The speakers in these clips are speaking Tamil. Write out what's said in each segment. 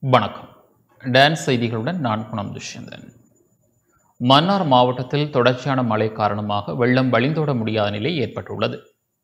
வணக்கம் டான்ஸ் செய்திகளுடன் நான் குணம் துஷ்யந்தன் மன்னார் மாவட்டத்தில் தொடர்ச்சியான மழை காரணமாக வெள்ளம் வழிந்தோட முடியாத நிலை ஏற்பட்டுள்ளது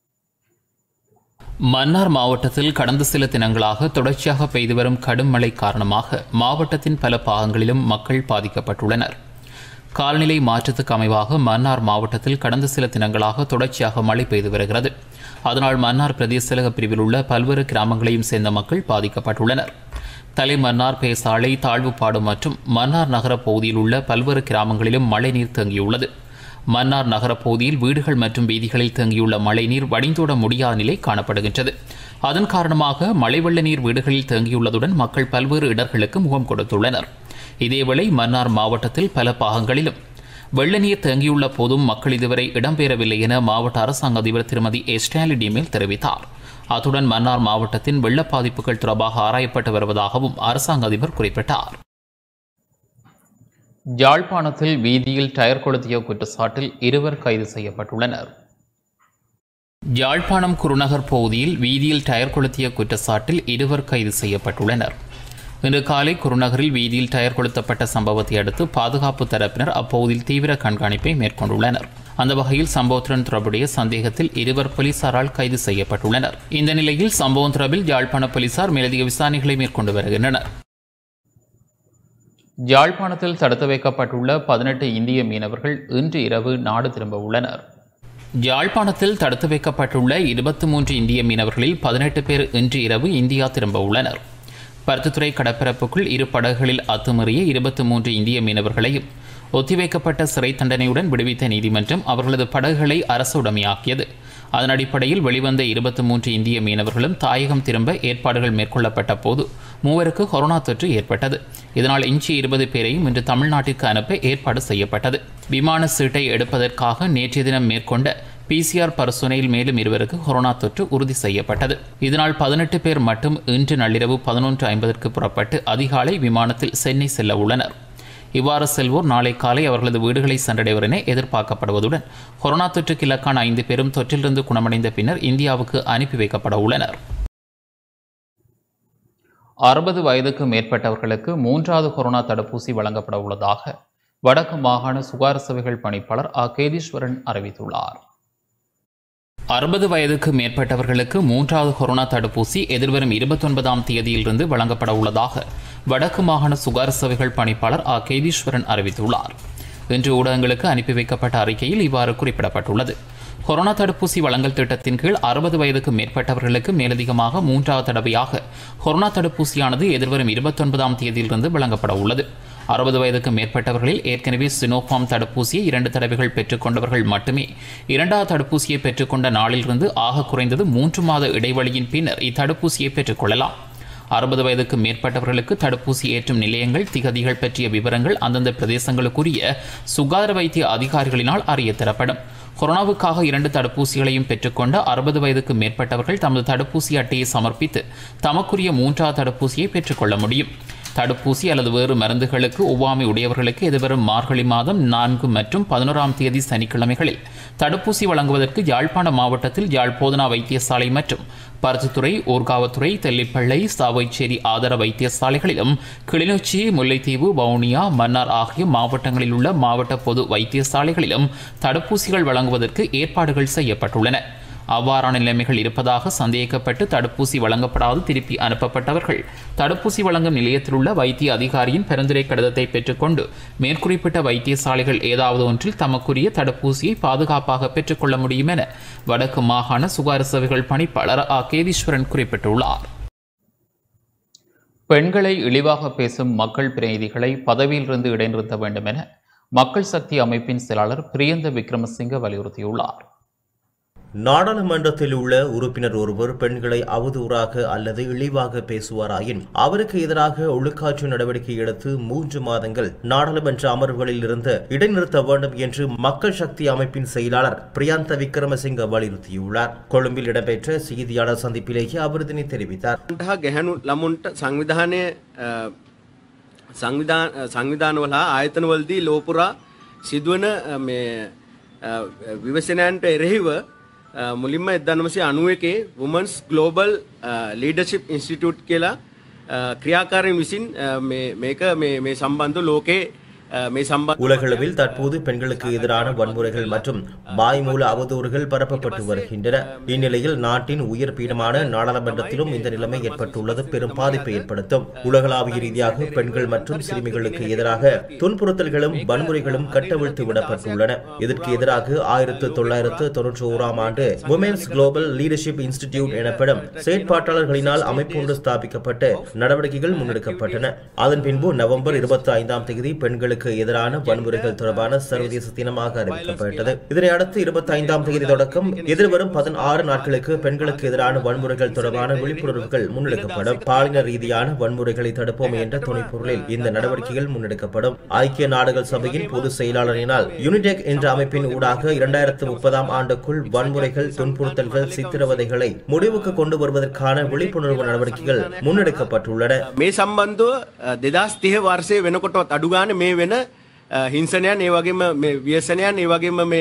மன்னார் மாவட்டத்தில் கடந்த சில தினங்களாக தொடர்ச்சியாக பெய்து வரும் கடும் மழை காரணமாக மாவட்டத்தின் பல பாகங்களிலும் மக்கள் பாதிக்கப்பட்டுள்ளனர் காலநிலை மாற்றத்துக்கு அமைவாக மன்னார் மாவட்டத்தில் கடந்த சில தினங்களாக தொடர்ச்சியாக மழை பெய்து வருகிறது அதனால் மன்னார் பிரதேச செயலக பிரிவில் உள்ள பல்வேறு கிராமங்களையும் சேர்ந்த மக்கள் பாதிக்கப்பட்டுள்ளனர் தலைமன்னார் பேசாலை தாழ்வுப்பாடு மற்றும் மன்னார் நகர பகுதியில் உள்ள பல்வேறு கிராமங்களிலும் மழைநீர் தேங்கியுள்ளது மன்னார் நகர பகுதியில் வீடுகள் மற்றும் வீதிகளில் தேங்கியுள்ள மழைநீர் வடிந்தோட முடியாத நிலை காணப்படுகின்றது அதன் காரணமாக மழை வெள்ள நீர் வீடுகளில் தேங்கியுள்ளதுடன் மக்கள் பல்வேறு இடர்களுக்கு முகம் கொடுத்துள்ளனர் இதேவேளை மன்னார் மாவட்டத்தில் பல பாகங்களிலும் வெள்ள நீர் தேங்கியுள்ள போதும் மக்கள் இதுவரை இடம்பெறவில்லை என மாவட்ட அரசாங்க அதிபர் திருமதி ஏ ஸ்டாலின் டிமேல் தெரிவித்தார் அத்துடன் மன்னார் மாவட்டத்தின் வெள்ள பாதிப்புகள் தொடர்பாக ஆராயப்பட்டு வருவதாகவும் அரசாங்க அதிபர் குறிப்பிட்டார் யாழ்ப்பாணத்தில் வீதியில் டயர் கொளுத்திய குற்றச்சாட்டில் இருவர் கைது செய்யப்பட்டுள்ளனர் யாழ்ப்பாணம் குருநகர் பகுதியில் வீதியில் டயர் கொளுத்திய குற்றச்சாட்டில் இருவர் கைது செய்யப்பட்டுள்ளனர் இன்று காலை குருநகரில் வீதியில் டயர் கொளுத்தப்பட்ட சம்பவத்தை அடுத்து பாதுகாப்பு தரப்பினர் அப்பகுதியில் தீவிர கண்காணிப்பை மேற்கொண்டுள்ளனர் அந்த வகையில் சம்பவத்துடன் தொடர்புடைய சந்தேகத்தில் இருவர் போலீசாரால் கைது செய்யப்பட்டுள்ளனர் இந்த நிலையில் சம்பவம் தொடர்பில் யாழ்ப்பாண போலீசார் மேலதிக விசாரணைகளை மேற்கொண்டு வருகின்றனர் யாழ்ப்பாணத்தில் தடுத்து வைக்கப்பட்டுள்ள பதினெட்டு இந்திய மீனவர்கள் இன்று இரவு நாடு திரும்ப உள்ளனர் யாழ்ப்பாணத்தில் தடுத்து வைக்கப்பட்டுள்ள இருபத்தி மூன்று இந்திய மீனவர்களில் பதினெட்டு பேர் இன்று இரவு இந்தியா திரும்ப உள்ளனர் பருத்தித்துறை கடற்பரப்புக்குள் இரு படகுகளில் அத்துமீறிய இருபத்தி மூன்று இந்திய மீனவர்களையும் ஒத்திவைக்கப்பட்ட சிறை தண்டனையுடன் விடுவித்த நீதிமன்றம் அவர்களது படகுகளை அரசு உடைமையாக்கியது அதன் அடிப்படையில் வெளிவந்த இருபத்தி மூன்று இந்திய மீனவர்களும் தாயகம் திரும்ப ஏற்பாடுகள் மேற்கொள்ளப்பட்ட போது மூவருக்கு கொரோனா தொற்று ஏற்பட்டது இதனால் இஞ்சி இருபது பேரையும் இன்று தமிழ்நாட்டிற்கு அனுப்ப ஏற்பாடு செய்யப்பட்டது விமான சீட்டை எடுப்பதற்காக நேற்றைய தினம் மேற்கொண்ட பிசிஆர் பரிசோதனையில் மேலும் இருவருக்கு கொரோனா தொற்று உறுதி செய்யப்பட்டது இதனால் பதினெட்டு பேர் மட்டும் இன்று நள்ளிரவு பதினொன்று ஐம்பதற்கு புறப்பட்டு அதிகாலை விமானத்தில் சென்னை செல்ல உள்ளனர் இவ்வாறு செல்வோர் நாளை காலை அவர்களது வீடுகளை சென்றடைவர் என எதிர்பார்க்கப்படுவதுடன் கொரோனா தொற்றுக்கு இலக்கான ஐந்து பேரும் தொற்றிலிருந்து குணமடைந்த பின்னர் இந்தியாவுக்கு அனுப்பி வைக்கப்பட உள்ளனர் அறுபது வயதுக்கு மேற்பட்டவர்களுக்கு மூன்றாவது கொரோனா தடுப்பூசி வழங்கப்பட உள்ளதாக வடக்கு மாகாண சுகாதார சேவைகள் பணிப்பாளர் ஆ கேதீஸ்வரன் அறிவித்துள்ளார் அறுபது வயதுக்கு மேற்பட்டவர்களுக்கு மூன்றாவது கொரோனா தடுப்பூசி எதிர்வரும் இருபத்தொன்பதாம் தேதியிலிருந்து வழங்கப்பட உள்ளதாக வடக்கு மாகாண சுகாதார சேவைகள் பணிப்பாளர் ஆ கேதீஸ்வரன் அறிவித்துள்ளார் இன்று ஊடகங்களுக்கு அனுப்பி வைக்கப்பட்ட அறிக்கையில் இவ்வாறு குறிப்பிடப்பட்டுள்ளது கொரோனா தடுப்பூசி வழங்கல் திட்டத்தின் கீழ் அறுபது வயதுக்கு மேற்பட்டவர்களுக்கு மேலதிகமாக மூன்றாவது தடவையாக கொரோனா தடுப்பூசியானது எதிர்வரும் இருபத்தொன்பதாம் தேதியிலிருந்து வழங்கப்பட உள்ளது அறுபது வயதுக்கு மேற்பட்டவர்களில் ஏற்கனவே சினோஃபார்ம் தடுப்பூசியை இரண்டு தடவைகள் பெற்றுக்கொண்டவர்கள் மட்டுமே இரண்டாவது தடுப்பூசியை பெற்றுக்கொண்ட நாளிலிருந்து ஆக குறைந்தது மூன்று மாத இடைவெளியின் பின்னர் இத்தடுப்பூசியை பெற்றுக்கொள்ளலாம் அறுபது வயதுக்கு மேற்பட்டவர்களுக்கு தடுப்பூசி ஏற்றும் நிலையங்கள் திகதிகள் பற்றிய விவரங்கள் அந்தந்த பிரதேசங்களுக்குரிய சுகாதார வைத்திய அதிகாரிகளினால் அறிய தரப்படும் கொரோனாவுக்காக இரண்டு தடுப்பூசிகளையும் பெற்றுக்கொண்ட அறுபது வயதுக்கு மேற்பட்டவர்கள் தமது தடுப்பூசி அட்டையை சமர்ப்பித்து தமக்குரிய மூன்றாவது தடுப்பூசியை பெற்றுக்கொள்ள முடியும் தடுப்பூசி அல்லது வேறு மருந்துகளுக்கு ஒவ்வாமை உடையவர்களுக்கு எதிர்வரும் மார்கழி மாதம் நான்கு மற்றும் பதினோராம் தேதி சனிக்கிழமைகளில் தடுப்பூசி வழங்குவதற்கு யாழ்ப்பாண மாவட்டத்தில் யாழ் போதனா வைத்தியசாலை மற்றும் பருத்தித்துறை ஊர்காவத்துறை தெல்லிப்பள்ளை சாவைச்சேரி ஆதர வைத்தியசாலைகளிலும் கிளிநொச்சி முல்லைத்தீவு வவுனியா மன்னார் ஆகிய மாவட்டங்களில் உள்ள மாவட்ட பொது வைத்தியசாலைகளிலும் தடுப்பூசிகள் வழங்குவதற்கு ஏற்பாடுகள் செய்யப்பட்டுள்ளன அவ்வாறான நிலைமைகள் இருப்பதாக சந்தேகிக்கப்பட்டு தடுப்பூசி வழங்கப்படாது திருப்பி அனுப்பப்பட்டவர்கள் தடுப்பூசி வழங்கும் நிலையத்தில் உள்ள வைத்திய அதிகாரியின் பரிந்துரை கடிதத்தை பெற்றுக்கொண்டு மேற்குறிப்பிட்ட வைத்தியசாலைகள் ஏதாவது ஒன்றில் தமக்குரிய தடுப்பூசியை பாதுகாப்பாக பெற்றுக்கொள்ள முடியும் என வடக்கு மாகாண சுகாதார சேவைகள் பணிப்பாளர் ஆ கேதீஸ்வரன் குறிப்பிட்டுள்ளார் பெண்களை இழிவாக பேசும் மக்கள் பிரதிநிதிகளை பதவியிலிருந்து இடைநிறுத்த வேண்டும் என மக்கள் சக்தி அமைப்பின் செயலாளர் பிரியந்த விக்ரமசிங்க வலியுறுத்தியுள்ளார் நாடாளுமன்றத்தில் உள்ள உறுப்பினர் ஒருவர் பெண்களை அவதூறாக அல்லது இழிவாக பேசுவாராயின் அவருக்கு எதிராக ஒழுக்காற்று நடவடிக்கை எடுத்து மூன்று மாதங்கள் நாடாளுமன்ற அமர்வுகளில் இருந்து இடைநிறுத்த வேண்டும் என்று மக்கள் சக்தி அமைப்பின் செயலாளர் பிரியாந்த விக்ரமசிங்க வலியுறுத்தியுள்ளார் கொழும்பில் இடம்பெற்ற செய்தியாளர் சந்திப்பிலேயே அவர் இதனை தெரிவித்தார் හා ගැහැනු ළමුන්ට සංවිධානය සංවිධානවල ආයතනවලදී ලෝපුරා සිදුවන අ, මේ අ, විවසනයන්ට එරෙහිව මුලින්ම එදන්නමසේ අනුව එකේ වමන්ස් ගලෝබල් ලීඩශිප් ඉන්ස්ටිටියුට් කියලා අ, ක්‍රියාකාරයෙන් විසින් අ, මේ- මේක මේ- මේ සම්බන්ධ ලෝකයේ අ, මේ සම්බන්ධ உலகளவில் தற்போது பெண்களுக்கு எதிரான வன்முறைகள் மற்றும் வாய்மூல அவதூறுகள் பரப்பப்பட்டு வருகின்றன இந்நிலையில் நாட்டின் உயர் பீடமான நாடாளுமன்றத்திலும் இந்த நிலைமை ஏற்பட்டுள்ளது பெரும் பாதிப்பை ஏற்படுத்தும் உலகளாவிய ரீதியாக பெண்கள் மற்றும் சிறுமிகளுக்கு எதிராக துன்புறுத்தல்களும் வன்முறைகளும் கட்டவிழ்த்து விடப்பட்டுள்ளன இதற்கு எதிராக ஆயிரத்து தொள்ளாயிரத்து தொன்னூற்றி ஓராம் ஆண்டு உமன்ஸ் குளோபல் லீடர்ஷிப் இன்ஸ்டிடியூட் எனப்படும் செயற்பாட்டாளர்களினால் அமைப்பு ஒன்று ஸ்தாபிக்கப்பட்டு நடவடிக்கைகள் முன்னெடுக்கப்பட்டன அதன் பின்பு நவம்பர் இருபத்தி ஐந்தாம் தேதி பெண்களுக்கு எதிரான வன்முறைகள் தொடர்பான சர்வதேச தினமாக அறிவிக்கப்பட்டது இதனை அடுத்து இருபத்தி ஐந்தாம் தேதி தொடக்கம் எதிர்வரும் பதினாறு நாட்களுக்கு பெண்களுக்கு எதிரான வன்முறைகள் தொடர்பான விழிப்புணர்வுகள் முன்னெடுக்கப்படும் பாலின ரீதியான வன்முறைகளை தடுப்போம் என்ற துணைப்பொருளில் இந்த நடவடிக்கைகள் முன்னெடுக்கப்படும் ஐக்கிய நாடுகள் சபையின் பொதுச் செயலாளரினால் யுனிடெக் என்ற அமைப்பின் ஊடாக இரண்டாயிரத்து முப்பதாம் ஆண்டுக்குள் வன்முறைகள் துன்புறுத்தல்கள் சித்திரவதைகளை முடிவுக்கு கொண்டு வருவதற்கான விழிப்புணர்வு நடவடிக்கைகள் முன்னெடுக்கப்பட்டுள்ளன මේ සම්බන්ධව දෙදස් තිහ වර්සය වෙනකොටත් අඩුගාන මේ වෙන අ, හිංසනයන් ඒ වගේම මේ ව්‍යසනයන් ඒ වගේම මේ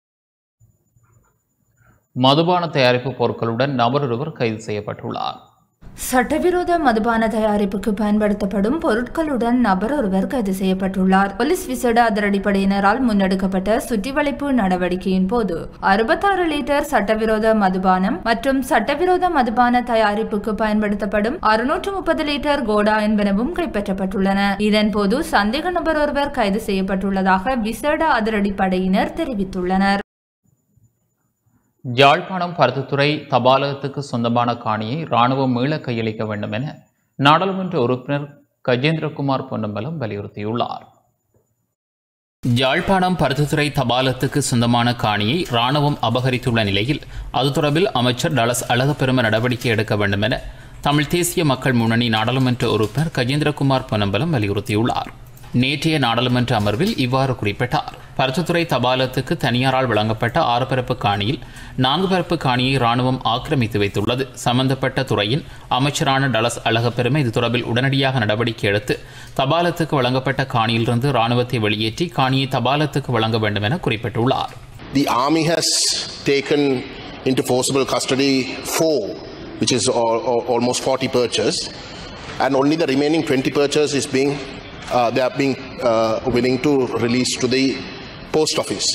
மதுபான தயாரிப்பு பொருட்களுடன் நபர் ஒருவர் கைது செய்யப்பட்டுள்ளார் சட்டவிரோத மதுபான தயாரிப்புக்கு பயன்படுத்தப்படும் பொருட்களுடன் நபர் ஒருவர் கைது செய்யப்பட்டுள்ளார் போலீஸ் விசேட அதிரடிப்படையினரால் முன்னெடுக்கப்பட்ட சுற்றிவளைப்பு நடவடிக்கையின் போது அறுபத்தாறு லிட்டர் சட்டவிரோத மதுபானம் மற்றும் சட்டவிரோத மதுபான தயாரிப்புக்கு பயன்படுத்தப்படும் அறுநூற்று முப்பது லிட்டர் கோடா என்பனவும் கைப்பற்றப்பட்டுள்ளன இதன்போது சந்தேக நபர் ஒருவர் கைது செய்யப்பட்டுள்ளதாக விசேட அதிரடிப்படையினர் தெரிவித்துள்ளனர் யாழ்ப்பாணம் பருத்தித்துறை தபாலகத்துக்கு சொந்தமான காணியை இராணுவம் மீள கையளிக்க வேண்டும் என நாடாளுமன்ற உறுப்பினர் கஜேந்திரகுமார் பொன்னம்பலம் வலியுறுத்தியுள்ளார் யாழ்ப்பாணம் பருத்தித்துறை தபாலத்துக்கு சொந்தமான காணியை இராணுவம் அபகரித்துள்ள நிலையில் அது தொடர்பில் அமைச்சர் டலஸ் அழகப்பெரும நடவடிக்கை எடுக்க வேண்டும் என தமிழ் தேசிய மக்கள் முன்னணி நாடாளுமன்ற உறுப்பினர் கஜேந்திரகுமார் பொன்னம்பலம் வலியுறுத்தியுள்ளார் நேற்றைய நாடாளுமன்ற அமர்வில் இவ்வாறு குறிப்பிட்டார் பருத்தித்துறை தபாலத்துக்கு தனியாரால் வழங்கப்பட்ட ஆறு பரப்பு காணியில் நான்கு பரப்பு காணியை இராணுவம் ஆக்கிரமித்து வைத்துள்ளது சம்பந்தப்பட்ட துறையின் அமைச்சரான டலஸ் அழகப்பெருமை இது தொடர்பில் உடனடியாக நடவடிக்கை எடுத்து தபாலத்துக்கு வழங்கப்பட்ட காணியிலிருந்து இராணுவத்தை வெளியேற்றி காணியை தபாலத்துக்கு வழங்க வேண்டும் என குறிப்பிட்டுள்ளார் The army has taken into forcible custody four, which is al- al- almost 40 perches, and only the remaining 20 perches is being uh, they are being uh, willing to release to the post office.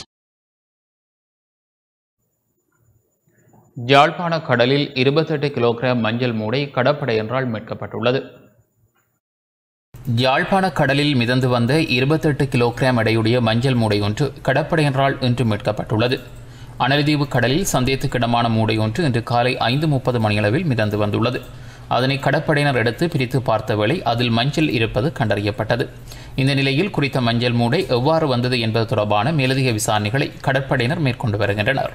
யாழ்ப்பாண கடலில் இருபத்தெட்டு கிலோகிராம் மஞ்சள் மூடை கடற்படையினரால் மீட்கப்பட்டுள்ளது யாழ்ப்பாண கடலில் மிதந்து வந்த இருபத்தெட்டு கிலோகிராம் எடையுடைய மஞ்சள் மூடை ஒன்று கடற்படையினரால் இன்று மீட்கப்பட்டுள்ளது அனல்தீவு கடலில் சந்தேகத்துக்கிடமான மூடை ஒன்று இன்று காலை ஐந்து முப்பது மணியளவில் மிதந்து வந்துள்ளது அதனை கடற்படையினர் எடுத்து பிரித்து பார்த்த வேளை அதில் மஞ்சள் இருப்பது கண்டறியப்பட்டது இந்த நிலையில் குறித்த மஞ்சள் மூடை எவ்வாறு வந்தது என்பது தொடர்பான மேலதிக விசாரணைகளை கடற்படையினர் மேற்கொண்டு வருகின்றனர்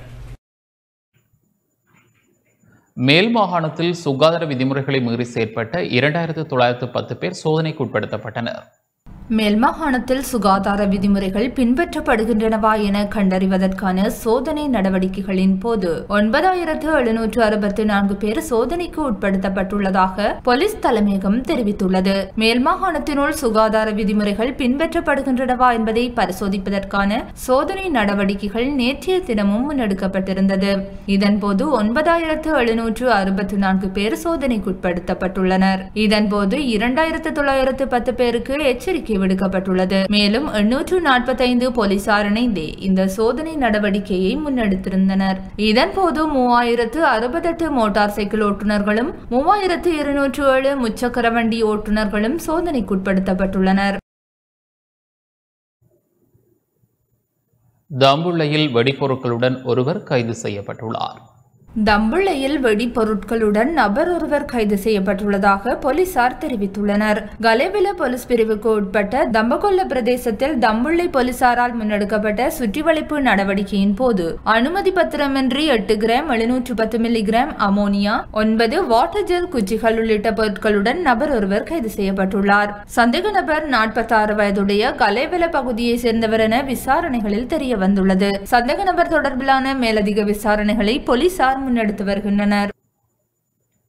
மேல் மாகாணத்தில் சுகாதார விதிமுறைகளை மீறி செயற்பட்ட இரண்டாயிரத்து தொள்ளாயிரத்து பத்து பேர் சோதனைக்கு உட்படுத்தப்பட்டனர் மேல் மாகாணத்தில் சுகாதார விதிமுறைகள் பின்பற்றப்படுகின்றனவா என கண்டறிவதற்கான சோதனை நடவடிக்கைகளின் போது ஒன்பதாயிரத்து எழுநூற்று அறுபத்தி நான்கு பேர் சோதனைக்கு உட்படுத்தப்பட்டுள்ளதாக போலீஸ் தலைமையகம் தெரிவித்துள்ளது மேல் மாகாணத்தினுள் சுகாதார விதிமுறைகள் பின்பற்றப்படுகின்றனவா என்பதை பரிசோதிப்பதற்கான சோதனை நடவடிக்கைகள் நேற்றைய தினமும் முன்னெடுக்கப்பட்டிருந்தது இதன்போது ஒன்பதாயிரத்து எழுநூற்று அறுபத்தி நான்கு பேர் சோதனைக்குட்படுத்தப்பட்டுள்ளனர் இதன்போது இரண்டாயிரத்து தொள்ளாயிரத்து பத்து பேருக்கு எச்சரிக்கை விடுக்கப்பட்டுள்ளது மேலும் எண்ணூற்று நாற்பத்தைந்து போலீசார் இணைந்தே இந்த சோதனை நடவடிக்கையை முன்னெடுத்திருந்தனர் இதன்போது மூவாயிரத்து அறுபத்தெட்டு மோட்டார் சைக்கிள் ஓட்டுநர்களும் மூவாயிரத்து இருநூற்று ஏழு முச்சக்கர வண்டி ஓட்டுநர்களும் சோதனைக்குட்படுத்தப்பட்டுள்ளனர் தம்புள்ளையில் வெடிபொருட்களுடன் ஒருவர் கைது செய்யப்பட்டுள்ளார் தம்புள்ளையில் வெடிபொருட்களுடன் நபர் ஒருவர் கைது செய்யப்பட்டுள்ளதாக போலீசார் தெரிவித்துள்ளனர் கலேவில போலீஸ் பிரிவுக்கு உட்பட்ட தம்பகொல்ல பிரதேசத்தில் தம்புள்ளை போலீசாரால் முன்னெடுக்கப்பட்ட சுற்றிவளைப்பு நடவடிக்கையின் போது அனுமதி பத்திரமின்றி எட்டு கிராம் எழுநூற்று பத்து மில்லிகிராம் அமோனியா ஒன்பது வாட்டர் ஜெல் குச்சிகள் உள்ளிட்ட பொருட்களுடன் நபர் ஒருவர் கைது செய்யப்பட்டுள்ளார் சந்தேக நபர் நாற்பத்தாறு வயதுடைய கலேவில பகுதியை சேர்ந்தவர் என விசாரணைகளில் தெரிய வந்துள்ளது சந்தேக நபர் தொடர்பிலான மேலதிக விசாரணைகளை போலீசார் முன்னெடுத்து வருகின்றனர்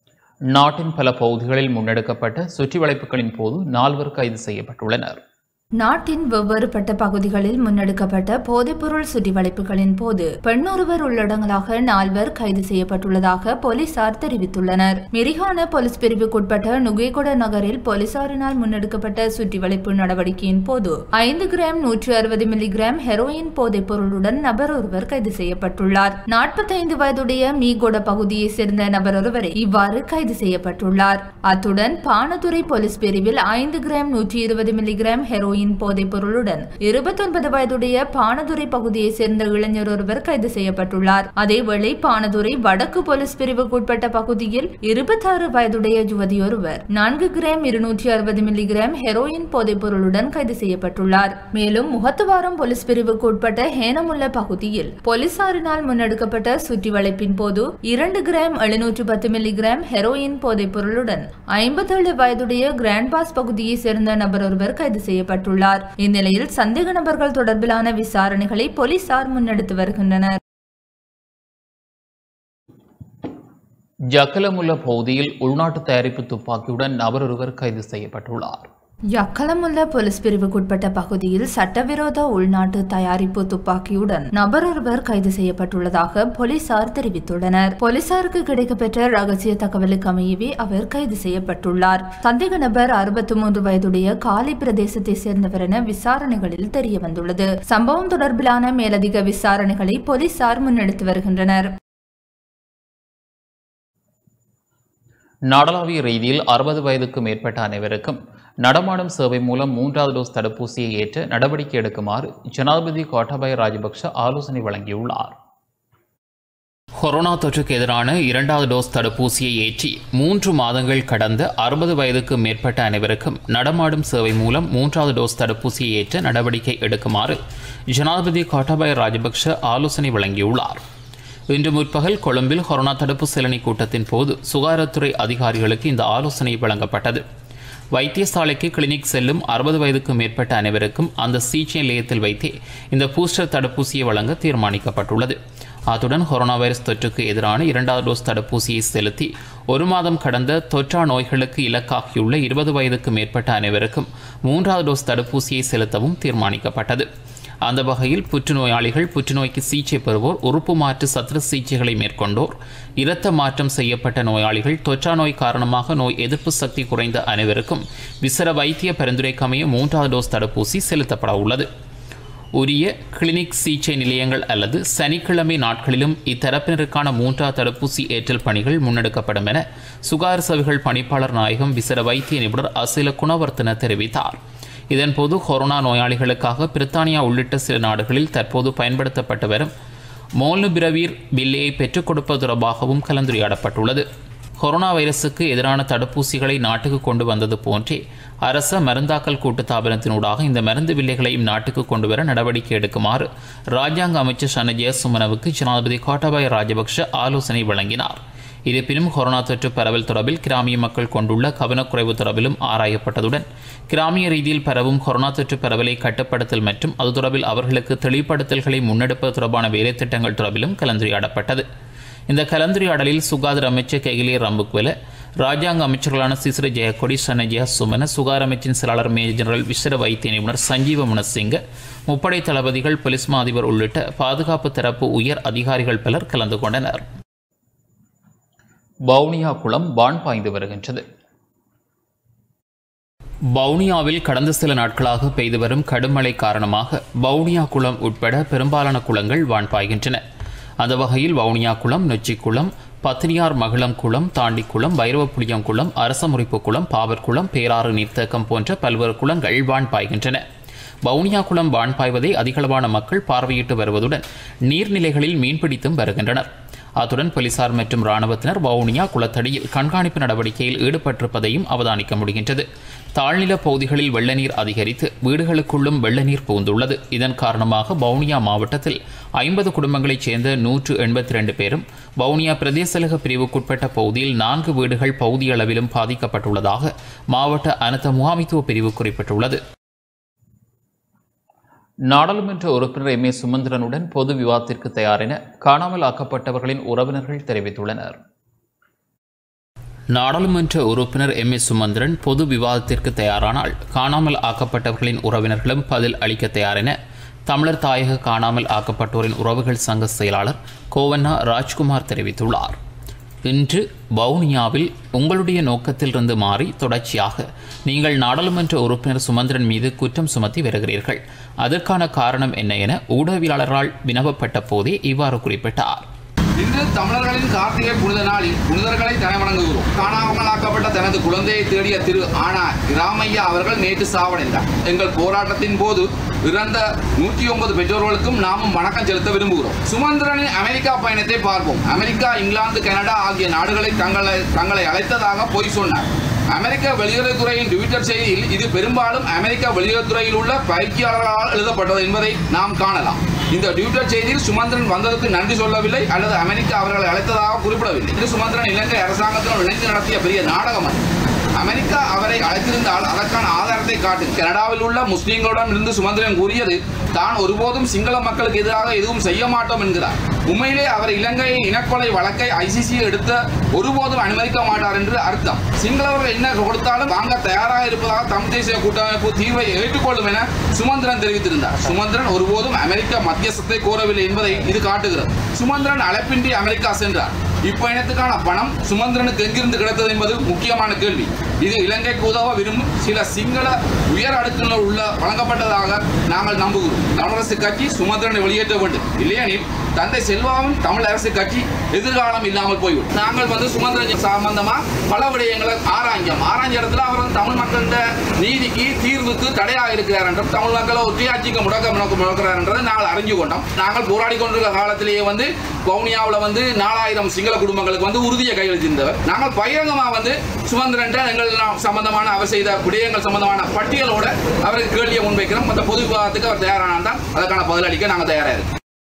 நாட்டின் பல பகுதிகளில் முன்னெடுக்கப்பட்ட சுற்றி வளைப்புகளின் போது நால்வர் கைது செய்யப்பட்டுள்ளனர் நாட்டின் வெவ்வேறுபட்ட பகுதிகளில் முன்னெடுக்கப்பட்ட போதைப்பொருள் சுற்றிவளைப்புகளின் போது பெண்ணொருவர் உள்ளடங்கலாக நால்வர் கைது செய்யப்பட்டுள்ளதாக போலீசார் தெரிவித்துள்ளனர் மிரிகான போலீஸ் பிரிவுக்குட்பட்ட நுகேகொட நகரில் போலீசாரினால் முன்னெடுக்கப்பட்ட சுற்றிவளைப்பு நடவடிக்கையின் போது ஐந்து கிராம் நூற்றி அறுபது மில்லிகிராம் ஹெரோயின் போதைப் பொருளுடன் நபர் ஒருவர் கைது செய்யப்பட்டுள்ளார் நாற்பத்தைந்து வயதுடைய மீகொட பகுதியைச் சேர்ந்த நபர் ஒருவரை இவ்வாறு கைது செய்யப்பட்டுள்ளார் அத்துடன் பானதுரை போலீஸ் பிரிவில் ஐந்து கிராம் நூற்றி இருபது மில்லிகிராம் ஹெரோயின் போதைப் பொருளுடன் இருபத்தொன்பது வயதுடைய பானதுரை பகுதியைச் சேர்ந்த இளைஞர் ஒருவர் கைது செய்யப்பட்டுள்ளார் அதேவேளை பானதுரை வடக்கு போலீஸ் பிரிவுக்குட்பட்ட பகுதியில் இருபத்தாறு வயதுடைய யுவதி ஒருவர் நான்கு கிராம் இருநூற்றி அறுபது மில்லிகிராம் ஹெரோயின் போதைப் பொருளுடன் கைது செய்யப்பட்டுள்ளார் மேலும் முகத்துவாரம் போலீஸ் பிரிவுக்கு உட்பட்ட ஹேனமுல்ல பகுதியில் போலீசாரினால் முன்னெடுக்கப்பட்ட சுற்றி வளைப்பின் போது இரண்டு கிராம் எழுநூற்று பத்து மில்லிகிராம் ஹெரோயின் போதைப் பொருளுடன் ஐம்பத்தேழு வயதுடைய கிராண்ட் பாஸ் பகுதியைச் சேர்ந்த நபர் ஒருவர் கைது செய்யப்பட்டுள்ளார் இந்நிலையில் சந்தேக நபர்கள் தொடர்பிலான விசாரணைகளை போலீசார் முன்னெடுத்து வருகின்றனர் ஜக்கலமுல்ல பகுதியில் உள்நாட்டு தயாரிப்பு துப்பாக்கியுடன் நபர் ஒருவர் கைது செய்யப்பட்டுள்ளார் யக்கலமுல்ல போலீஸ் பிரிவுக்குட்பட்ட பகுதியில் சட்டவிரோத உள்நாட்டு தயாரிப்பு துப்பாக்கியுடன் நபர் ஒருவர் கைது செய்யப்பட்டுள்ளதாக போலீசார் தெரிவித்துள்ளனர் போலீசாருக்கு கிடைக்கப்பெற்ற ரகசிய தகவலுக்கு அமையவே அவர் கைது செய்யப்பட்டுள்ளார் சந்தேக நபர் அறுபத்தி மூன்று வயதுடைய காலி பிரதேசத்தை சேர்ந்தவர் என விசாரணைகளில் தெரிய வந்துள்ளது சம்பவம் தொடர்பிலான மேலதிக விசாரணைகளை போலீசார் முன்னெடுத்து வருகின்றனர் நாடளாவிய ரீதியில் அறுபது வயதுக்கு மேற்பட்ட அனைவருக்கும் நடமாடும் சேவை மூலம் மூன்றாவது டோஸ் தடுப்பூசியை ஏற்ற நடவடிக்கை எடுக்குமாறு ஜனாதிபதி கோட்டாபய ராஜபக்ஷ ஆலோசனை வழங்கியுள்ளார் கொரோனா தொற்றுக்கு எதிரான இரண்டாவது டோஸ் தடுப்பூசியை ஏற்றி மூன்று மாதங்கள் கடந்த அறுபது வயதுக்கு மேற்பட்ட அனைவருக்கும் நடமாடும் சேவை மூலம் மூன்றாவது டோஸ் தடுப்பூசியை ஏற்ற நடவடிக்கை எடுக்குமாறு ஜனாதிபதி கோட்டாபய ராஜபக்ஷ ஆலோசனை வழங்கியுள்ளார் இன்று முற்பகல் கொழும்பில் கொரோனா தடுப்பு சிலனை கூட்டத்தின் போது சுகாதாரத்துறை அதிகாரிகளுக்கு இந்த ஆலோசனை வழங்கப்பட்டது வைத்தியசாலைக்கு கிளினிக் செல்லும் அறுபது வயதுக்கு மேற்பட்ட அனைவருக்கும் அந்த சிகிச்சை நிலையத்தில் வைத்தே இந்த பூஸ்டர் தடுப்பூசியை வழங்க தீர்மானிக்கப்பட்டுள்ளது அத்துடன் கொரோனா வைரஸ் தொற்றுக்கு எதிரான இரண்டாவது டோஸ் தடுப்பூசியை செலுத்தி ஒரு மாதம் கடந்த தொற்றா நோய்களுக்கு இலக்காகியுள்ள இருபது வயதுக்கு மேற்பட்ட அனைவருக்கும் மூன்றாவது டோஸ் தடுப்பூசியை செலுத்தவும் தீர்மானிக்கப்பட்டது அந்த வகையில் புற்றுநோயாளிகள் புற்றுநோய்க்கு சிகிச்சை பெறுவோர் உறுப்பு மாற்று சத்திர சிகிச்சைகளை மேற்கொண்டோர் இரத்த மாற்றம் செய்யப்பட்ட நோயாளிகள் தொற்றா நோய் காரணமாக நோய் எதிர்ப்பு சக்தி குறைந்த அனைவருக்கும் விசர வைத்திய பரிந்துரைக்கமைய மூன்றாவது டோஸ் தடுப்பூசி செலுத்தப்பட உள்ளது உரிய கிளினிக் சிகிச்சை நிலையங்கள் அல்லது சனிக்கிழமை நாட்களிலும் இத்தரப்பினருக்கான மூன்றாவது தடுப்பூசி ஏற்றல் பணிகள் முன்னெடுக்கப்படும் என சுகாதார சேவைகள் பணிப்பாளர் நாயகம் விசர வைத்திய நிபுணர் அசில குணவர்த்தன தெரிவித்தார் இதன்போது கொரோனா நோயாளிகளுக்காக பிரித்தானியா உள்ளிட்ட சில நாடுகளில் தற்போது பயன்படுத்தப்பட்டு வரும் மோல்னுபிரவீர் பில்லையை பெற்றுக் கொடுப்பது தொடர்பாகவும் கலந்துரையாடப்பட்டுள்ளது கொரோனா வைரசுக்கு எதிரான தடுப்பூசிகளை நாட்டுக்கு கொண்டு வந்தது போன்றே அரச மருந்தாக்கல் கூட்டுத்தாபனத்தினூடாக இந்த மருந்து வில்லைகளையும் நாட்டுக்கு கொண்டு வர நடவடிக்கை எடுக்குமாறு ராஜாங்க அமைச்சர் சனஜய சுமனவுக்கு ஜனாதிபதி கோட்டாபாய ராஜபக்ஷ ஆலோசனை வழங்கினார் இருப்பினும் கொரோனா தொற்று பரவல் தொடர்பில் கிராமிய மக்கள் கொண்டுள்ள கவனக்குறைவு தொடர்பிலும் ஆராயப்பட்டதுடன் கிராமிய ரீதியில் பரவும் கொரோனா தொற்று பரவலை கட்டுப்படுத்தல் மற்றும் அது தொடர்பில் அவர்களுக்கு தெளிவுபடுத்தல்களை முன்னெடுப்பது தொடர்பான வேலைத்திட்டங்கள் தொடர்பிலும் கலந்துரையாடப்பட்டது இந்த கலந்துரையாடலில் சுகாதார அமைச்சர் கெகிலே ரம்புக்வெல ராஜாங்க அமைச்சர்களான சிசிர ஜெயக்கொடி சனஜயா சுமன சுகாதார அமைச்சின் செயலாளர் மேஜர் ஜெனரல் விசர வைத்திய நிபுணர் சஞ்சீவ முனசிங்க முப்படை தளபதிகள் போலீஸ் மா அதிபர் உள்ளிட்ட பாதுகாப்பு தரப்பு உயர் அதிகாரிகள் பலர் கலந்து கொண்டனர் வவுனியா குளம் வான் பாய்ந்து வருகின்றது வவுனியாவில் கடந்த சில நாட்களாக பெய்து வரும் கடும் மழை காரணமாக வவுனியா குளம் உட்பட பெரும்பாலான குளங்கள் வான் பாய்கின்றன அந்த வகையில் வவுனியா குளம் நொச்சிக்குளம் பத்தினியார் மகிழம் குளம் தாண்டிக்குளம் வைரவப்புளியம் குளம் அரசமுறிப்பு குளம் பாவற்குளம் பேராறு நீர்த்தேக்கம் போன்ற பல்வேறு குளங்கள் வான் பாய்கின்றன வவுனியா குளம் வான் பாய்வதை அதிகளவான மக்கள் பார்வையிட்டு வருவதுடன் நீர்நிலைகளில் மீன்பிடித்தும் வருகின்றனர் அத்துடன் போலீசார் மற்றும் இராணுவத்தினர் வவுனியா குளத்தடியில் கண்காணிப்பு நடவடிக்கையில் ஈடுபட்டிருப்பதையும் அவதானிக்க முடிகின்றது தாழ்நில பகுதிகளில் வெள்ள நீர் அதிகரித்து வீடுகளுக்குள்ளும் வெள்ள நீர் புகுந்துள்ளது இதன் காரணமாக வவுனியா மாவட்டத்தில் ஐம்பது குடும்பங்களைச் சேர்ந்த நூற்று எண்பத்தி ரெண்டு பேரும் வவுனியா பிரதேசலக பிரிவுக்குட்பட்ட பகுதியில் நான்கு வீடுகள் பகுதியளவிலும் பாதிக்கப்பட்டுள்ளதாக மாவட்ட அனர்த்த முகாமித்துவ பிரிவு குறிப்பிட்டுள்ளது நாடாளுமன்ற உறுப்பினர் எம் ஏ சுமந்திரனுடன் பொது விவாதத்திற்கு தயார் என காணாமல் ஆக்கப்பட்டவர்களின் உறவினர்கள் தெரிவித்துள்ளனர் நாடாளுமன்ற உறுப்பினர் எம் ஏ சுமந்திரன் பொது விவாதத்திற்கு தயாரானால் காணாமல் ஆக்கப்பட்டவர்களின் உறவினர்களும் பதில் அளிக்க தயார் என தமிழர் தாயக காணாமல் ஆக்கப்பட்டோரின் உறவுகள் சங்க செயலாளர் கோவண்ணா ராஜ்குமார் தெரிவித்துள்ளார் இன்று வவுனியாவில் உங்களுடைய நோக்கத்திலிருந்து மாறி தொடர்ச்சியாக நீங்கள் நாடாளுமன்ற உறுப்பினர் சுமந்திரன் மீது குற்றம் சுமத்தி வருகிறீர்கள் அதற்கான காரணம் என்ன என ஊடகவியலாளரால் வினவப்பட்ட போதே இவ்வாறு குறிப்பிட்டார் இன்று தமிழர்களின் கார்த்திகை புனித நாளில் புனிதர்களை தலைவணங்குகிறோம் காணாமலாக்கப்பட்ட தனது குழந்தையை தேடிய திரு ஆனா ராமையா அவர்கள் நேற்று சாவடைந்தார் எங்கள் போராட்டத்தின் போது இறந்த நூற்றி ஒன்பது பெற்றோர்களுக்கும் நாமும் வணக்கம் செலுத்த விரும்புகிறோம் சுமந்திரனின் அமெரிக்கா பயணத்தை பார்ப்போம் அமெரிக்கா இங்கிலாந்து கனடா ஆகிய நாடுகளை தங்களை தங்களை அழைத்ததாக பொய் சொன்னார் அமெரிக்க வெளியுறவுத்துறையின் ட்விட்டர் செய்தியில் இது பெரும்பாலும் அமெரிக்க வெளியுறவுத்துறையில் உள்ள பயிற்சியாளர்களால் எழுதப்பட்டது என்பதை நாம் காணலாம் இந்த ட்விட்டர் செய்தியில் சுமந்திரன் வந்ததற்கு நன்றி சொல்லவில்லை அல்லது அமெரிக்கா அவர்களை அழைத்ததாக குறிப்பிடவில்லை இது சுமந்திரன் இலங்கை அரசாங்கத்தினர் இணைந்து நடத்திய பெரிய நாடகம் அது அமெரிக்கா அவரை அழைத்திருந்தால் அதற்கான ஆதாரத்தை காட்டு கனடாவில் உள்ள முஸ்லீம்களிடம் இருந்து சுமந்திரன் கூறியது தான் ஒருபோதும் சிங்கள மக்களுக்கு எதிராக எதுவும் செய்ய மாட்டோம் என்கிறார் உண்மையிலே அவர் இலங்கையின் இனக்கொலை வழக்கை ஐசிசி எடுத்த ஒருபோதும் அனுமதிக்க மாட்டார் என்று அர்த்தம் சிங்களவர்கள் என்ன கொடுத்தாலும் வாங்க தயாராக இருப்பதாக தமிழ் தேசிய கூட்டமைப்பு தீர்வை ஏற்றுக்கொள்ளும் என சுமந்திரன் தெரிவித்திருந்தார் சுமந்திரன் ஒருபோதும் அமெரிக்க மத்தியஸ்தத்தை கோரவில்லை என்பதை இது காட்டுகிறது சுமந்திரன் அழைப்பின்றி அமெரிக்கா சென்றார் இப்பயணத்துக்கான பணம் சுமந்திரனுக்கு எங்கிருந்து கிடைத்தது என்பது முக்கியமான கேள்வி இது இலங்கைக்கு உதவ விரும்பும் சில சிங்கள உயர் அடுக்கினர் உள்ள வழங்கப்பட்டதாக நாங்கள் நம்புகிறோம் தமிழரசு கட்சி சுமந்திரனை வெளியேற்ற வேண்டும் இல்லையெனில் தந்தை செல்வாவின் தமிழ் அரசு கட்சி எதிர்காலம் இல்லாமல் போய்விடும் நாங்கள் வந்து சுமந்திரன் சம்பந்தமா பல விடயங்களை ஆராய்ஞ்சோம் ஆராய்ஞ்ச இடத்துல அவர் வந்து தமிழ் மக்களிட நீதிக்கு தீர்வுக்கு தடையாக இருக்கிறார் என்றும் தமிழ் மக்களை ஒற்றையாட்சிக்கு முடக்க முடக்க முடக்கிறார் என்றதை நாங்கள் அறிஞ்சு கொண்டோம் நாங்கள் போராடி கொண்டிருக்க காலத்திலேயே வந்து வவுனியாவில் வந்து நாலாயிரம் சிங்கள குடும்பங்களுக்கு வந்து உறுதியை கையெழுத்திருந்தவர் நாங்கள் பகிரங்கமாக வந்து சுமந்திரன் எங்கள் சம்பந்தமான அவர் செய்த விடயங்கள் சம்பந்தமான பட்டியலோட அவருக்கு கேள்வியை முன்வைக்கிறோம் அந்த பொது விவாதத்துக்கு அவர் தயாரானால் தான் அதற்கான பதிலளிக்க நாங்கள் தயாராக இருக்கோம்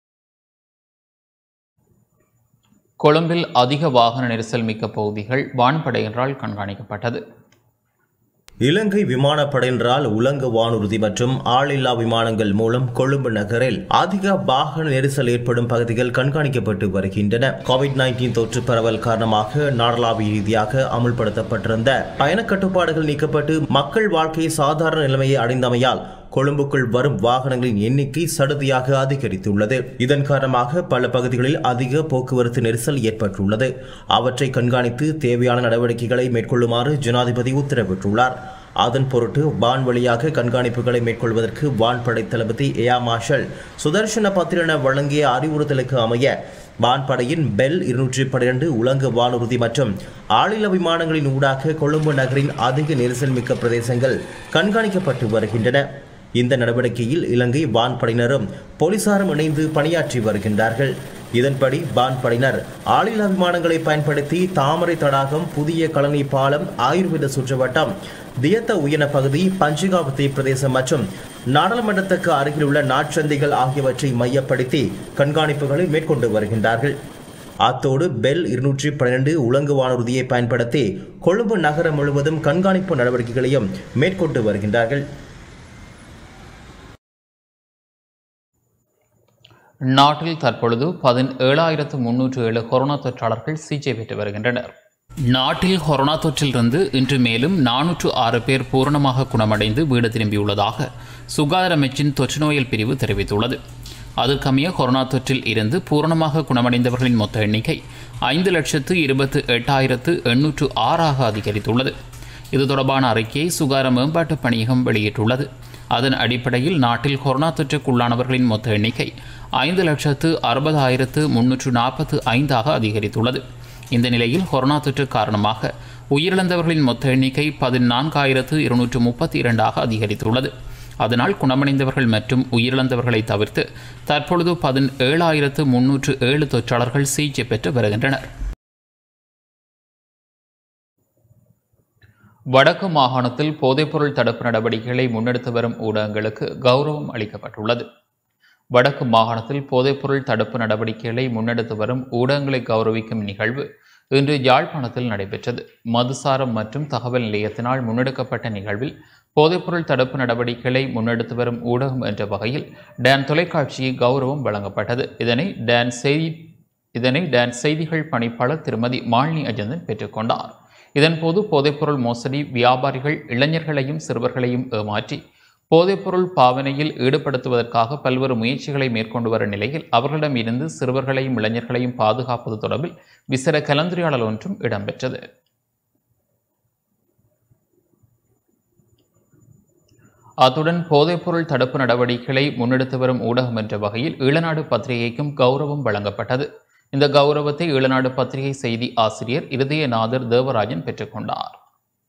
கொழும்பில் அதிக வாகன நெரிசல் மிக்க பகுதிகள் வான்படையினரால் கண்காணிக்கப்பட்டது இலங்கை விமானப்படையினரால் உலங்க வானூர்தி மற்றும் ஆளில்லா விமானங்கள் மூலம் கொழும்பு நகரில் அதிக வாகன நெரிசல் ஏற்படும் பகுதிகள் கண்காணிக்கப்பட்டு வருகின்றன கோவிட் நைன்டீன் தொற்று பரவல் காரணமாக நாடளாவிய ரீதியாக அமுல்படுத்தப்பட்டிருந்த பயண கட்டுப்பாடுகள் நீக்கப்பட்டு மக்கள் வாழ்க்கை சாதாரண நிலைமையை அடைந்தமையால் கொழும்புக்குள் வரும் வாகனங்களின் எண்ணிக்கை சடுதியாக அதிகரித்துள்ளது இதன் காரணமாக பல பகுதிகளில் அதிக போக்குவரத்து நெரிசல் ஏற்பட்டுள்ளது அவற்றை கண்காணித்து தேவையான நடவடிக்கைகளை மேற்கொள்ளுமாறு ஜனாதிபதி உத்தரவிட்டுள்ளார் அதன் பொருட்டு வான் வழியாக கண்காணிப்புகளை மேற்கொள்வதற்கு வான்படை தளபதி ஏயா மார்ஷல் சுதர்ஷன பத்திரன வழங்கிய அறிவுறுத்தலுக்கு அமைய வான்படையின் பெல் இருநூற்றி பன்னிரண்டு உலங்கு வானூர்தி மற்றும் ஆளில்லா விமானங்களின் ஊடாக கொழும்பு நகரின் அதிக நெரிசல் மிக்க பிரதேசங்கள் கண்காணிக்கப்பட்டு வருகின்றன இந்த நடவடிக்கையில் இலங்கை வான்படையினரும் போலீசாரும் இணைந்து பணியாற்றி வருகின்றார்கள் இதன்படி வான்படையினர் ஆளில்லா விமானங்களை பயன்படுத்தி தாமரை தடாகம் புதிய கழனி பாலம் ஆயுர்வேத சுற்றுவட்டம் தியத்த உயன பகுதி பஞ்சிகாவத்தை பிரதேசம் மற்றும் நாடாளுமன்றத்துக்கு அருகில் உள்ள நாட்சந்தைகள் ஆகியவற்றை மையப்படுத்தி கண்காணிப்புகளை மேற்கொண்டு வருகின்றார்கள் அத்தோடு பெல் இருநூற்றி பன்னிரண்டு உலங்கு வானூர்தியை பயன்படுத்தி கொழும்பு நகரம் முழுவதும் கண்காணிப்பு நடவடிக்கைகளையும் மேற்கொண்டு வருகின்றார்கள் நாட்டில் தற்பொழுது பதினேழாயிரத்து முன்னூற்று ஏழு கொரோனா தொற்றாளர்கள் சிகிச்சை பெற்று வருகின்றனர் நாட்டில் கொரோனா தொற்றிலிருந்து இன்று மேலும் நானூற்று ஆறு பேர் பூரணமாக குணமடைந்து வீடு திரும்பியுள்ளதாக சுகாதார அமைச்சின் தொற்று நோயல் பிரிவு தெரிவித்துள்ளது அதற்கமைய கொரோனா தொற்றில் இருந்து பூரணமாக குணமடைந்தவர்களின் மொத்த எண்ணிக்கை ஐந்து லட்சத்து இருபத்து எட்டாயிரத்து எண்ணூற்று ஆறாக அதிகரித்துள்ளது இது தொடர்பான அறிக்கையை சுகாதார மேம்பாட்டு பணியகம் வெளியிட்டுள்ளது அதன் அடிப்படையில் நாட்டில் கொரோனா தொற்றுக்குள்ளானவர்களின் மொத்த எண்ணிக்கை ஐந்து லட்சத்து அறுபதாயிரத்து முன்னூற்று நாற்பத்து ஐந்தாக அதிகரித்துள்ளது இந்த நிலையில் கொரோனா தொற்று காரணமாக உயிரிழந்தவர்களின் மொத்த எண்ணிக்கை பதினான்காயிரத்து இருநூற்று முப்பத்தி இரண்டாக அதிகரித்துள்ளது அதனால் குணமடைந்தவர்கள் மற்றும் உயிரிழந்தவர்களை தவிர்த்து தற்பொழுது பதினேழாயிரத்து முன்னூற்று ஏழு தொற்றாளர்கள் சிகிச்சை பெற்று வருகின்றனர் வடக்கு மாகாணத்தில் போதைப்பொருள் தடுப்பு நடவடிக்கைகளை முன்னெடுத்து வரும் ஊடகங்களுக்கு கௌரவம் அளிக்கப்பட்டுள்ளது வடக்கு மாகாணத்தில் போதைப்பொருள் தடுப்பு நடவடிக்கைகளை முன்னெடுத்து வரும் ஊடகங்களை கௌரவிக்கும் நிகழ்வு இன்று யாழ்ப்பாணத்தில் நடைபெற்றது மதுசாரம் மற்றும் தகவல் நிலையத்தினால் முன்னெடுக்கப்பட்ட நிகழ்வில் போதைப்பொருள் தடுப்பு நடவடிக்கைகளை முன்னெடுத்து வரும் ஊடகம் என்ற வகையில் டான் தொலைக்காட்சியை கௌரவம் வழங்கப்பட்டது இதனை டான் செய்தி இதனை டான் செய்திகள் பணிப்பாளர் திருமதி மாலினி அஜந்தன் பெற்றுக்கொண்டார் இதன்போது போதைப்பொருள் மோசடி வியாபாரிகள் இளைஞர்களையும் சிறுவர்களையும் ஏமாற்றி போதைப்பொருள் பாவனையில் ஈடுபடுத்துவதற்காக பல்வேறு முயற்சிகளை மேற்கொண்டு வரும் நிலையில் அவர்களிடம் இருந்து சிறுவர்களையும் இளைஞர்களையும் பாதுகாப்பது தொடர்பில் விசேட கலந்துரையாடல் ஒன்றும் இடம்பெற்றது அத்துடன் போதைப்பொருள் தடுப்பு நடவடிக்கைகளை முன்னெடுத்து வரும் ஊடகம் என்ற வகையில் ஈழநாடு பத்திரிகைக்கும் கௌரவம் வழங்கப்பட்டது இந்த கௌரவத்தை ஈழநாடு பத்திரிகை செய்தி ஆசிரியர் இருதயநாதர் தேவராஜன் பெற்றுக்கொண்டார்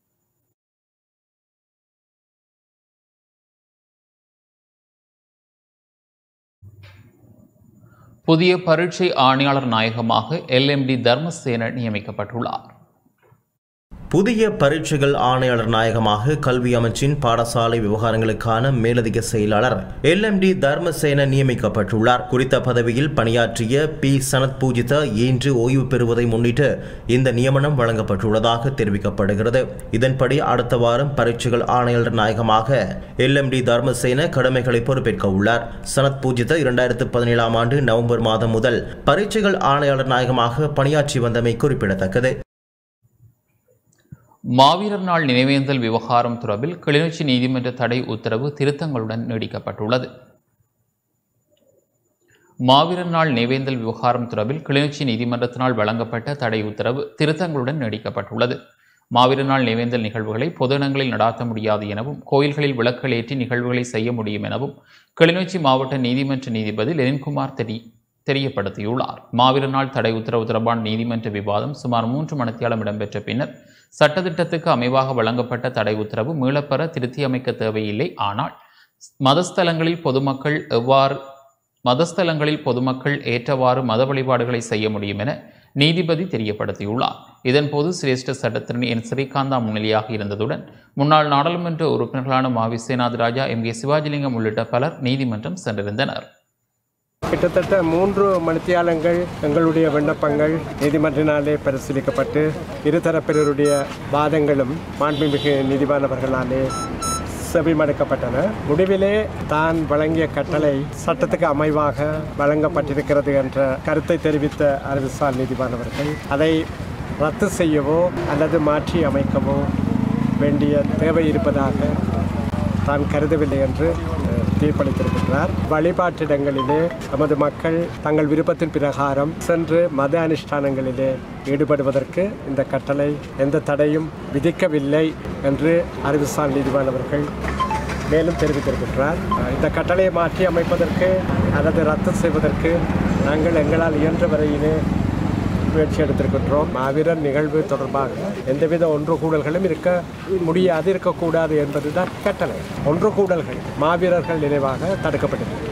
புதிய பரீட்சை ஆணையாளர் நாயகமாக எல்எம்டி தர்மசேன நியமிக்கப்பட்டுள்ளார் புதிய பரீட்சைகள் ஆணையாளர் நாயகமாக கல்வி அமைச்சின் பாடசாலை விவகாரங்களுக்கான மேலதிக செயலாளர் எல் எம் டி தர்மசேன நியமிக்கப்பட்டுள்ளார் குறித்த பதவியில் பணியாற்றிய பி சனத் பூஜிதா இன்று ஓய்வு பெறுவதை முன்னிட்டு இந்த நியமனம் வழங்கப்பட்டுள்ளதாக தெரிவிக்கப்படுகிறது இதன்படி அடுத்த வாரம் பரீட்சைகள் ஆணையாளர் நாயகமாக எல் எம் டி தர்மசேன கடமைகளை பொறுப்பேற்க உள்ளார் சனத் பூஜிதா இரண்டாயிரத்து பதினேழாம் ஆண்டு நவம்பர் மாதம் முதல் பரீட்சைகள் ஆணையாளர் நாயகமாக பணியாற்றி வந்தமை குறிப்பிடத்தக்கது மாவீரர் நாள் நினைவேந்தல் விவகாரம் தொடர்பில் கிளிநொச்சி நீதிமன்ற தடை உத்தரவு திருத்தங்களுடன் நீடிக்கப்பட்டுள்ளது மாவீரர் நாள் நினைவேந்தல் விவகாரம் தொடர்பில் கிளிநொச்சி நீதிமன்றத்தினால் வழங்கப்பட்ட தடை உத்தரவு திருத்தங்களுடன் நீடிக்கப்பட்டுள்ளது மாவீரர் நாள் நினைவேந்தல் நிகழ்வுகளை பொது இடங்களில் நடாத்த முடியாது எனவும் கோயில்களில் விளக்குகள் ஏற்றி நிகழ்வுகளை செய்ய முடியும் எனவும் கிளிநொச்சி மாவட்ட நீதிமன்ற நீதிபதி லெனின்குமார் தெரி தெரியப்படுத்தியுள்ளார் மாவீரர் நாள் தடை உத்தரவு தொடர்பான நீதிமன்ற விவாதம் சுமார் மூன்று மணித்தியாலம் இடம்பெற்ற பின்னர் சட்டத்திட்டத்துக்கு அமைவாக வழங்கப்பட்ட தடை உத்தரவு மீளப்பெற திருத்தி அமைக்க தேவையில்லை ஆனால் மதஸ்தலங்களில் பொதுமக்கள் எவ்வாறு மதஸ்தலங்களில் பொதுமக்கள் ஏற்றவாறு மத வழிபாடுகளை செய்ய முடியும் என நீதிபதி தெரியப்படுத்தியுள்ளார் இதன்போது சிரேஷ்ட சட்டத்திரணி என் ஸ்ரீகாந்தா முன்னிலையாக இருந்ததுடன் முன்னாள் நாடாளுமன்ற உறுப்பினர்களான Mavai Senathiraja M K Sivajilingam உள்ளிட்ட பலர் நீதிமன்றம் சென்றிருந்தனர் கிட்டத்தட்ட மூன்று மணித்தியாலங்கள் எங்களுடைய விண்ணப்பங்கள் நீதிமன்றினாலே பரிசீலிக்கப்பட்டு இருதரப்பினருடைய வாதங்களும் மாண்புமிகு நீதிவானவர்களாலே செவிமடுக்கப்பட்டன முடிவிலே தான் வழங்கிய கட்டளை சட்டத்துக்கு அமைவாக வழங்கப்பட்டிருக்கிறது என்ற கருத்தை தெரிவித்த அறிவுசார் நீதிவானவர்கள் அதை ரத்து செய்யவோ அல்லது மாற்றி அமைக்கவோ வேண்டிய தேவை இருப்பதாக தான் கருதவில்லை என்று அஹ், தீர்ப்பளித்திருக்கிறார் வழிபாட்டிடங்களிலே நமது மக்கள் தங்கள் விருப்பத்தின் பிரகாரம் சென்று மத அனுஷ்டானங்களிலே ஈடுபடுவதற்கு இந்த கட்டளை எந்த தடையும் விதிக்கவில்லை என்று அறிவுசார் நீதிவான் அவர்கள் மேலும் தெரிவித்திருக்கிறார் அஹ், இந்த கட்டளையை மாற்றி அமைப்பதற்கு அல்லது ரத்து செய்வதற்கு நாங்கள் எங்களால் இயன்ற வரையிலே முயற்சி எடுத்திருக்கின்றோம் மாவீரர் நிகழ்வு தொடர்பாக எந்தவித ஒன்று கூடல்களும் இருக்க முடியாது இருக்கக்கூடாது என்பதுதான் கட்டளை ஒன்று கூடல்கள் மாவீரர்கள் நினைவாக தடுக்கப்பட்டது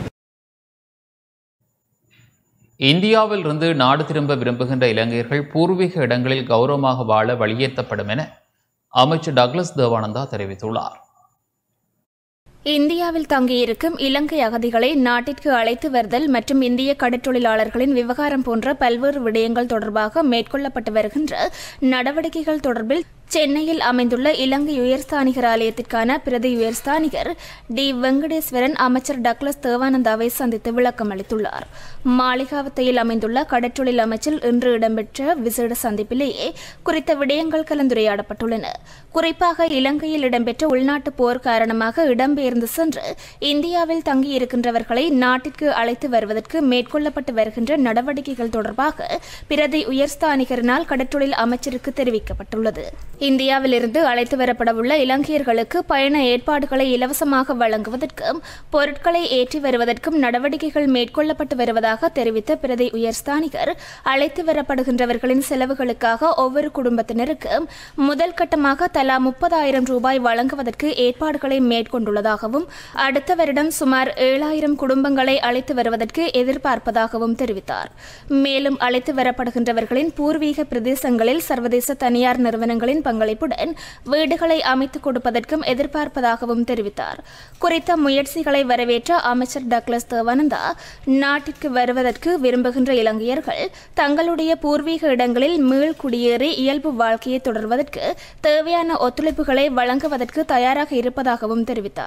இந்தியாவில் இருந்து நாடு திரும்ப விரும்புகின்ற இலங்கையர்கள் பூர்வீக இடங்களில் கௌரவமாக வாழ வழியேற்றப்படும் என அமைச்சர் டக்ளஸ் தேவானந்தா தெரிவித்துள்ளார் இந்தியாவில் தங்கியிருக்கும் இலங்கை அகதிகளை நாட்டிற்கு அழைத்து வருதல் மற்றும் இந்திய கடற்றொழிலாளர்களின் விவகாரம் போன்ற பல்வேறு விடயங்கள் தொடர்பாக மேற்கொள்ளப்பட்டு வருகின்ற நடவடிக்கைகள் தொடர்பில் சென்னையில் அமைந்துள்ள இலங்கை உயர்ஸ்தானிகர் ஆலயத்திற்கான பிரதி உயர்ஸ்தானிகர் டி வெங்கடேஸ்வரன் அமைச்சர் டக்ளஸ் தேவானந்தாவை சந்தித்து விளக்கம் அளித்துள்ளார் மாளிகாவத்தையில் அமைந்துள்ள கடற்றொழில் அமைச்சில் இன்று இடம்பெற்ற விசேட சந்திப்பிலேயே குறித்த விடயங்கள் கலந்துரையாடப்பட்டுள்ளன குறிப்பாக இலங்கையில் இடம்பெற்ற உள்நாட்டு போர் காரணமாக இடம்பெயர்ந்து சென்று இந்தியாவில் தங்கியிருக்கின்றவர்களை நாட்டிற்கு அழைத்து வருவதற்கு மேற்கொள்ளப்பட்டு வருகின்ற நடவடிக்கைகள் தொடர்பாக பிரதி உயர்ஸ்தானிகரினால் கடற்றொழில் அமைச்சருக்கு தெரிவிக்கப்பட்டுள்ளது இந்தியாவிலிருந்து அழைத்து வரப்படவுள்ள இலங்கையர்களுக்கு பயண ஏற்பாடுகளை இலவசமாக வழங்குவதற்கும் பொருட்களை ஏற்றி வருவதற்கும் நடவடிக்கைகள் மேற்கொள்ளப்பட்டு வருவதாக தெரிவித்த பிரதி உயர்ஸ்தானிகர் அழைத்து வரப்படுகின்றவர்களின் செலவுகளுக்காக ஒவ்வொரு குடும்பத்தினருக்கும் முதல் கட்டமாக தலா முப்பதாயிரம் ரூபாய் வழங்குவதற்கு ஏற்பாடுகளை மேற்கொண்டுள்ளதாகவும் அடுத்த வருடம் சுமார் ஏழாயிரம் குடும்பங்களை அழைத்து வருவதற்கு எதிர்பார்ப்பதாகவும் தெரிவித்தார் மேலும் அழைத்து வரப்படுகின்றவர்களின் பூர்வீக பிரதேசங்களில் சர்வதேச தனியார் நிறுவனங்களின் பங்களிப்புடன் வீடுகளை அமைத்துக் கொடுப்பதற்கும் எதிர்பார்ப்பதாகவும் தெரிவித்தார் குறித்த முயற்சிகளை வரவேற்ற அமைச்சர் டக்ளஸ் தேவானந்தா நாட்டிற்கு வருவதற்கு விரும்புகின்ற இலங்கையர்கள் தங்களுடைய பூர்வீக இடங்களில் மீள் குடியேறி இயல்பு வாழ்க்கையை தொடர்வதற்கு தேவையான ஒத்துழைப்புகளை வழங்குவதற்கு தயாராக இருப்பதாகவும் தெரிவித்தார்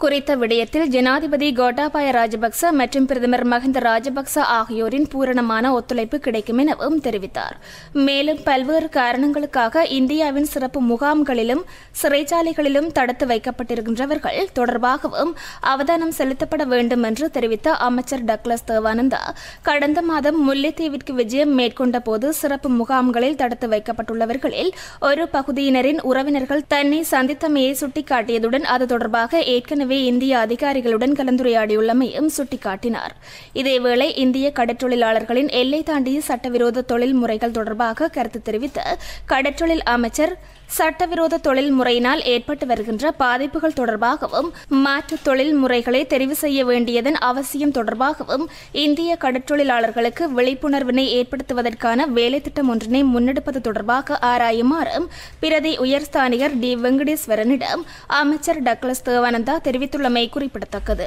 குறித்த விடயத்தில் ஜனாதிபதி கோட்டாபாய ராஜபக்ச மற்றும் பிரதமர் மஹிந்த ராஜபக்ச ஆகியோரின் பூரணமான ஒத்துழைப்பு கிடைக்கும் எனவும் தெரிவித்தார் மேலும் பல்வேறு காரணங்களுக்காக இந்தியாவின் சிறப்பு முகாம்களிலும் சிறைச்சாலைகளிலும் தடுத்து வைக்கப்பட்டிருக்கின்றவர்கள் தொடர்பாகவும் அவதானம் செலுத்தப்பட வேண்டும் என்று தெரிவித்த அமைச்சர் டக்ளஸ் தேவானந்தா கடந்த மாதம் முல்லைத்தீவிற்கு விஜயம் மேற்கொண்ட போது சிறப்பு முகாம்களில் தடுத்து வைக்கப்பட்டுள்ளவர்களில் ஒரு பகுதியினரின் உறவினர்கள் தன்னை சந்தித்தமையை சுட்டிக்காட்டியதுடன் அது தொடர்பாக ஏற்கனவே இந்திய அதிகாரிகளுடன் கலந்துரையாடியுள்ளமையும் சுட்டிக்காட்டினார் இதேவேளை இந்திய கடற்றொழிலாளர்களின் எல்லை தாண்டிய சட்டவிரோத தொழில் முறைகள் தொடர்பாக கருத்து தெரிவித்த கடற்றொழில் அமைச்சர் சட்டவிரோத தொழில் முறையினால் ஏற்பட்டு வருகின்ற பாதிப்புகள் தொடர்பாகவும் மாற்று தொழில் முறைகளை தெரிவு செய்ய வேண்டியதன் அவசியம் தொடர்பாகவும் இந்திய கடற்றொழிலாளர்களுக்கு விழிப்புணர்வினை ஏற்படுத்துவதற்கான வேலைத்திட்டம் ஒன்றினை முன்னெடுப்பது தொடர்பாக ஆராயுமாறும் பிரதி உயர்ஸ்தானிகர் டி வெங்கடேஸ்வரனிடம் அமைச்சர் டக்ளஸ் தேவானந்தா தெரிவித்துள்ளமை குறிப்பிடத்தக்கது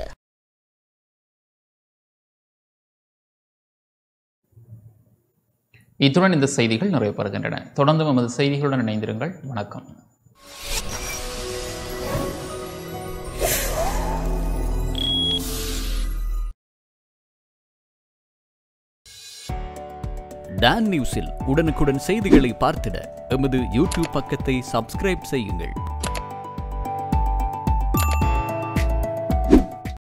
இத்துடன் இந்த செய்திகள் நிறைவு பெறுகின்றன தொடர்ந்து நமது செய்திகளுடன் இணைந்திருங்கள் வணக்கம் டான் நியூஸில் உடனுக்குடன் செய்திகளை பார்த்திட எமது யூடியூப் பக்கத்தை சப்ஸ்கிரைப் செய்யுங்கள்